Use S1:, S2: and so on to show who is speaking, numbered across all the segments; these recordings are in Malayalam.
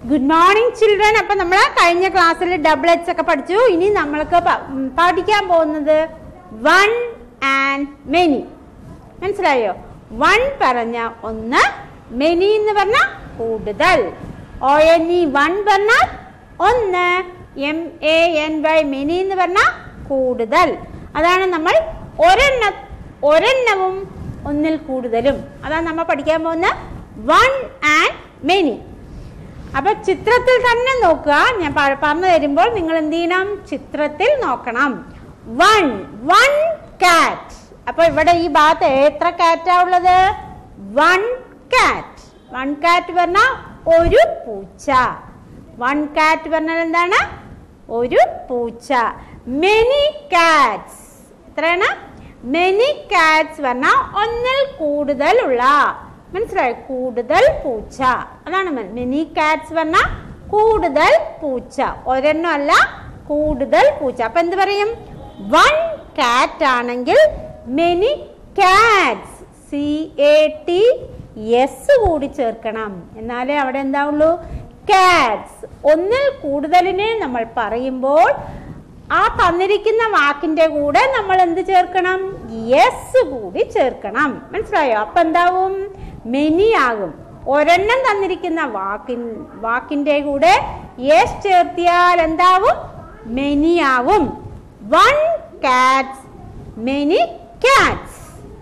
S1: ഗുഡ് മോർണിംഗ് ചിൽഡ്രൻ അപ്പൊ നമ്മൾ കഴിഞ്ഞ ക്ലാസ്സിൽ ഡബിൾ എച്ച് ഒക്കെ പഠിച്ചു ഇനി നമ്മൾക്ക് പ- ഉം, പഠിക്കാൻ പോകുന്നത് വൺ ആൻഡ് മെനി മനസ്സിലായോ വൺ പറഞ്ഞ ഒന്ന് മെനി എന്ന് പറഞ്ഞ കൂടുതൽ ഒ എൻ ഇ വൺ പറഞ്ഞ ഒന്ന് M A N Y many എന്ന് പറഞ്ഞ കൂടുതൽ അതാണ് നമ്മൾ ഒരെണ്ണ ഒരെണ്ണവും ഒന്നിൽ കൂടുതലും അതാണ് നമ്മൾ പഠിക്കാൻ പോകുന്ന വൺ ആൻഡ് മെനി അപ്പൊ ചിത്രത്തിൽ തന്നെ നോക്കുക ഞാൻ പ- പറഞ്ഞു തരുമ്പോൾ നിങ്ങൾ എന്ത് ചെയ്യണം ചിത്രത്തിൽ നോക്കണം വൺ വൺ കാറ്റ് അപ്പൊ ഇവിടെ ഈ ഭാഗത്ത് എത്ര കാറ്റാ ഉള്ളത് വൺ കാറ്റ് വൺ കാറ്റ് പറഞ്ഞാൽ ഒരു പൂച്ച വൺ കാറ്റ് പറഞ്ഞാൽ എന്താണ് ഒരു പൂച്ച മെനി കാറ്റ്സ് എത്രയാണ് മെനി കാറ്റ്സ് പറഞ്ഞാൽ ഒന്നിൽ കൂടുതലുള്ള മനസ്സിലായോ കൂടുതൽ പൂച്ച അതാണ് മെനി കാറ്റ്സ് പറഞ്ഞാൽ കൂടുതൽ പൂച്ച ഒരെണ്ണം അല്ല കൂടുതൽ പൂച്ച അപ്പൊ എന്ത് പറയും വൺ കാറ്റ് ആണെങ്കിൽ many cats C A T S കൂടി ചേർക്കണം എന്നാലേ അവിടെ എന്താവുള്ളൂ കാറ്റ്സ് ഒന്നിൽ കൂടുതലിനെ നമ്മൾ പറയുമ്പോൾ ആ തന്നിരിക്കുന്ന വാക്കിന്റെ കൂടെ നമ്മൾ എന്ത് ചേർക്കണം യെസ് കൂടി ചേർക്കണം മനസ്സിലായോ അപ്പൊ എന്താവും മെനി ആകും ഒരെണ്ണം തന്നിരിക്കുന്ന വാക്കിൻ വാക്കിന്റെ കൂടെ യെസ് ചേർത്തിയാൽ എന്താവും മെനി ആവും one cats many cats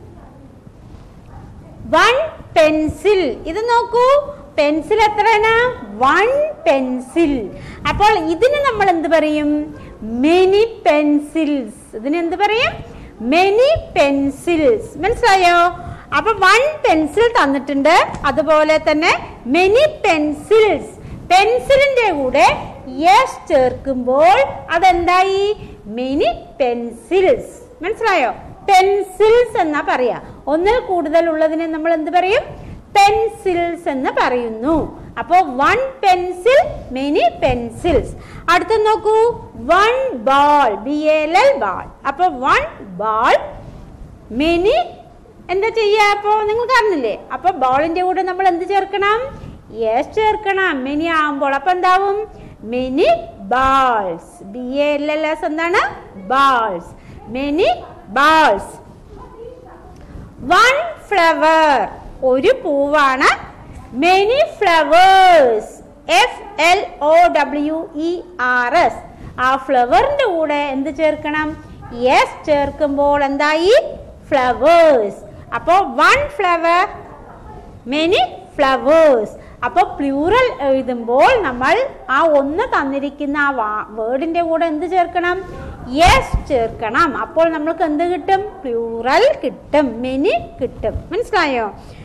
S1: one pencil ഇത് നോക്കൂ പെൻസിൽ എത്രയാണ് വൺ പെൻസിൽ അപ്പോൾ ഇതിന് നമ്മൾ എന്ത് പറയും മെനി പെൻസിൽസ് ഇതിന് എന്ത് പറയും മെനി പെൻസിൽസ് മനസ്സിലായോ അപ്പൊ വൺ പെൻസിൽ തന്നിട്ടുണ്ട് അതുപോലെ തന്നെ മെനി പെൻസിൽസ് പെൻസിലിന്റെ കൂടെ യെസ് ചേർക്കുമ്പോൾ അതെന്തായി മെനി പെൻസിൽസ് മനസ്സിലായോ പെൻസിൽസ് എന്നാ പറയാ ഒന്നിൽ കൂടുതൽ ഉള്ളതിനെ നമ്മൾ എന്ത് പറയും പെൻസിൽസ് എന്ന് പറയുന്നു അപ്പോ വൺ പെൻസിൽ മെനി പെൻസിൽസ് അടുത്ത നോക്കൂ one ball B L L ball അപ്പൊ വൺ ബാൾ മെനി എന്താ ചെയ്യാ അപ്പോ നിങ്ങൾക്ക് അറിഞ്ഞില്ലേ അപ്പൊ ബോളിന്റെ കൂടെ നമ്മൾ എന്ത് ചേർക്കണം യെസ് ചേർക്കണം മെനി ആവുമ്പോൾ അപ്പൊ എന്താവും many balls B L L S എന്താണ് balls many balls one flower ഒരു പൂവാണ് many flowers F L O W E R S ആ ഫ്ലവറിന്റെ കൂടെ എന്ത് ചേർക്കണം എസ് ചേർക്കുമ്പോൾ എന്തായി ഫ്ലവേഴ്സ് അപ്പോൾ വൺ ഫ്ലവർ മെനി ഫ്ലവേഴ്സ് അപ്പോൾ പ്ലൂറൽ എഴുതുമ്പോൾ നമ്മൾ ആ ഒന്ന് തന്നിരിക്കുന്ന ആ വേർഡിന്റെ കൂടെ എന്ത് ചേർക്കണം യെസ് ചേർക്കണം അപ്പോൾ നമ്മൾക്ക് എന്ത് കിട്ടും പ്ലൂറൽ കിട്ടും മെനി കിട്ടും മനസ്സിലായോ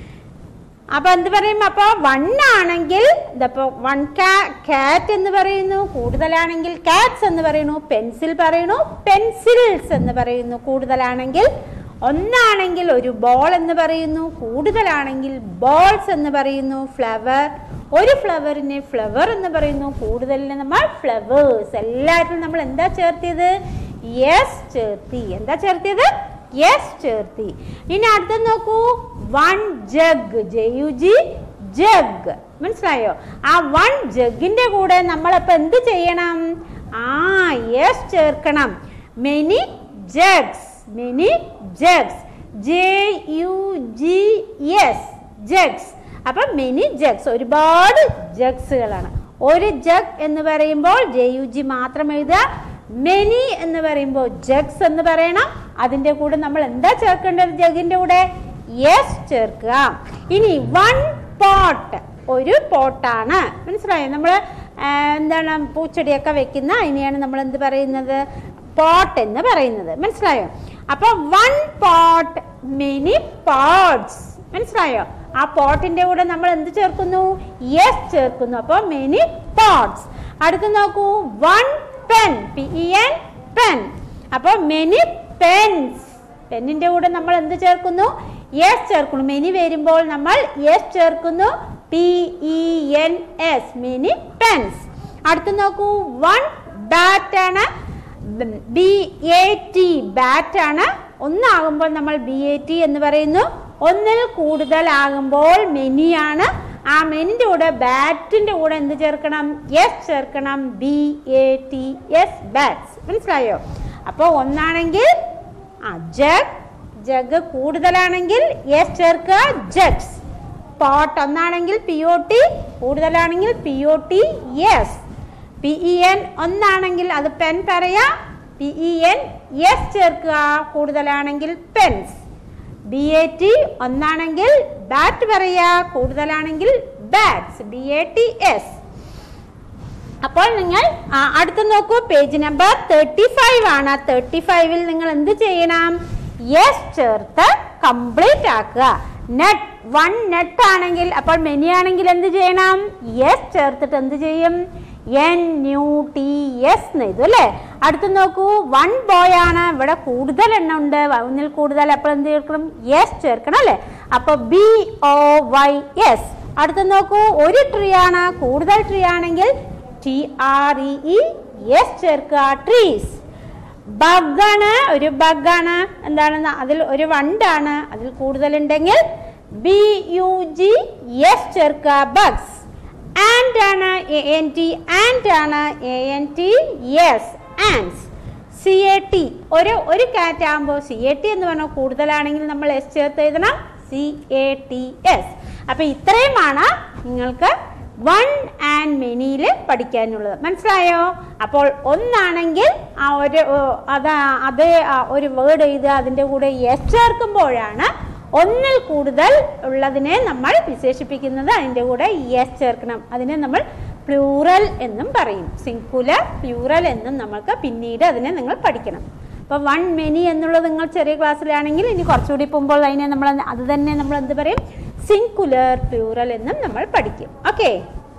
S1: അപ്പൊ എന്ത് പറയും അപ്പൊ വൺ ആണെങ്കിൽ ഇതപ്പോ വൺ കാറ്റ് എന്ന് പറയുന്നു കൂടുതലാണെങ്കിൽ കാറ്റ്സ് എന്ന് പറയുന്നു പെൻസിൽ പറയുന്നു പെൻസിൽസ് എന്ന് പറയുന്നു കൂടുതലാണെങ്കിൽ ഒന്നാണെങ്കിൽ ഒരു ബോൾ എന്ന് പറയുന്നു കൂടുതലാണെങ്കിൽ ബോൾസ് എന്ന് പറയുന്നു ഫ്ലവർ ഒരു ഫ്ലവറിനെ ഫ്ലവർ എന്ന് പറയുന്നു കൂടുതലിന് നമ്മൾ ഫ്ലവേഴ്സ് എല്ലാറ്റിലും നമ്മൾ എന്താ ചേർത്തിയത് യെസ് ചേർത്തി എന്താ ചേർത്തിയത് യെസ് ചേർത്തി ഇനി അടുത്ത നോക്കൂ one jug J U G jug മനസ്സിലായോ ആ വൺ ജഗിന്റെ കൂടെ നമ്മളിപ്പോ എന്ത് ചെയ്യണം ആ യെസ് ചേർക്കണം many jugs many jugs J U G S jugs അപ്പൊ മെനി ജഗ്സ് ഒരുപാട് ജഗ്സുകളാണ് ഒരു ജഗ് എന്ന് പറയുമ്പോൾ ജെ യു ജി മാത്രം എഴുതുക മെനി എന്ന് പറയുമ്പോൾ ജഗ്സ് എന്ന് പറയണം അതിന്റെ കൂടെ നമ്മൾ എന്താ ചേർക്കേണ്ടത് ജഗിന്റെ കൂടെ യെസ് ചേർക്കുക ഇനി വൺ പോട്ട് ഒരു പോട്ടാണ് മനസ്സിലായോ നമ്മൾ എന്താണ് പൂച്ചെടിയൊക്കെ വെക്കുന്ന അതിനെയാണ് നമ്മൾ എന്ത് പറയുന്നത് പോട്ട് എന്ന് പറയുന്നത് മനസ്സിലായോ അപ്പൊ വൺ പോട്ട് മെനി പോട്ട്സ് മനസ്സിലായോ ആ പോട്ടിന്റെ കൂടെ നമ്മൾ എന്ത് ചേർക്കുന്നു യെസ് ചേർക്കുന്നു അപ്പൊ മെനി പോട്ട്സ് അടുത്ത് നോക്കൂ one pen P E N pen അപ്പൊ മെനി പെൻസ് പെന്നിന്റെ കൂടെ നമ്മൾ എന്ത് ചേർക്കുന്നു യെസ് ചേർക്കുന്നു മെനി വരുമ്പോൾ നമ്മൾ യെസ് ചേർക്കുന്നു P E N S many pens അടുത്ത് നോക്കൂ വൺ ബാറ്റ് ആണ് ബി എ ടി ബാറ്റ് ആണ് ഒന്നാകുമ്പോൾ നമ്മൾ ബി എ ടി എന്ന് പറയുന്നു ഒന്നിൽ കൂടുതലാകുമ്പോൾ മെനി ആണ് ആ മെനിന്റെ കൂടെ ബാറ്റിന്റെ കൂടെ എന്ത് ചേർക്കണം എസ് ചേർക്കണം B A T S bats മനസ്സിലായോ അപ്പോൾ ഒന്നാണെങ്കിൽ ആ ജഗ് ജഗ് കൂടുതലാണെങ്കിൽ എസ് ചേർക്കുക ജഗ്സ് പോട്ട് ഒന്നാണെങ്കിൽ പി ഒ ടി കൂടുതലാണെങ്കിൽ P O T S P E N ഒന്നാണെങ്കിൽ അത് പെൻ പറയാ പി ഇ എൻ എസ് ചേർക്കുക കൂടുതലാണെങ്കിൽ പെൻസ് ബി എ ടി ഒന്നാണെങ്കിൽ ബാറ്റ് പറയാ കൂടുതലാണെങ്കിൽ bats B A T S അപ്പോൾ നിങ്ങൾ ആ, അടുത്ത നോക്കൂ പേജ് നമ്പർ തേർട്ടി ഫൈവ് ആണ് തേർട്ടി ഫൈവിൽ നിങ്ങൾ എന്ത് ചെയ്യണം യെസ് ചേർത്ത് കംപ്ലീറ്റ് ആക്കുക നെറ്റ് വൺ നെറ്റ് ആണെങ്കിൽ അപ്പോൾ മെനി ആണെങ്കിൽ എന്ത് ചെയ്യണം യെസ് ചേർത്തിട്ട് എന്ത് ചെയ്യും എൻ ന്യൂ ടി എസ് എന്ന് എഴുതും അല്ലേ അടുത്ത് നോക്കൂ വൺ ബോയ് ആണ് ഇവിടെ കൂടുതൽ എണ്ണം ഉണ്ട് ഒന്നിൽ കൂടുതൽ അപ്പോൾ എന്ത് ചേർക്കണം യെസ് ചേർക്കണം അല്ലേ അപ്പോൾ ബി ഒ വൈ എസ് അടുത്ത് നോക്കൂ ഒരു ട്രീ ആണ് കൂടുതൽ ട്രീ ആണെങ്കിൽ T R E E S ചേർക്കുക ട്രീസ് ബഗാണ് ഒരു ബഗാണ് എന്താണെന്ന് അതിൽ ഒരു വണ്ടാണ് അതിൽ കൂടുതലുണ്ടെങ്കിൽ ബി യു ജി എസ് ചേർക്കുക ബഗ്സ് ആൻഡ് ആണ് എ എൻ ടി ആൻഡ് ആണ് A N T S ants C A T ഒരു ഒരു കാറ്റ് ആകുമ്പോൾ സി എ ടി എന്ന് പറഞ്ഞാൽ കൂടുതലാണെങ്കിൽ നമ്മൾ എസ് ചേർത്ത് എഴുതണം സി എ ടി എസ് അപ്പൊ ഇത്രയുമാണ് നിങ്ങൾക്ക് വൺ ആൻഡ് മെനിയിൽ പഠിക്കാനുള്ളത് മനസ്സിലായോ അപ്പോൾ ഒന്നാണെങ്കിൽ ആ ഒരു ഓ, അതാ അത് ആ ഒരു വേർഡ് എഴുതുക അതിൻ്റെ കൂടെ എസ് ചേർക്കുമ്പോഴാണ് ഒന്നിൽ കൂടുതൽ ഉള്ളതിനെ നമ്മൾ വിശേഷിപ്പിക്കുന്നത് അതിൻ്റെ കൂടെ എസ് ചേർക്കണം അതിനെ നമ്മൾ പ്ലൂറൽ എന്നും പറയും സിംഗുലർ പ്ലൂറൽ എന്നും നമ്മൾക്ക് പിന്നീട് അതിനെ നിങ്ങൾ പഠിക്കണം അപ്പോൾ വൺ മെനി എന്നുള്ളത് നിങ്ങൾ ചെറിയ ക്ലാസ്സിലാണെങ്കിൽ ഇനി കുറച്ചുകൂടി പോകുമ്പോൾ അതിനെ നമ്മൾ അത് തന്നെ നമ്മൾ എന്ത് പറയും സിംഗുലർ പ്ലൂറൽ എന്നും നമ്മൾ പഠിക്കും ഓക്കെ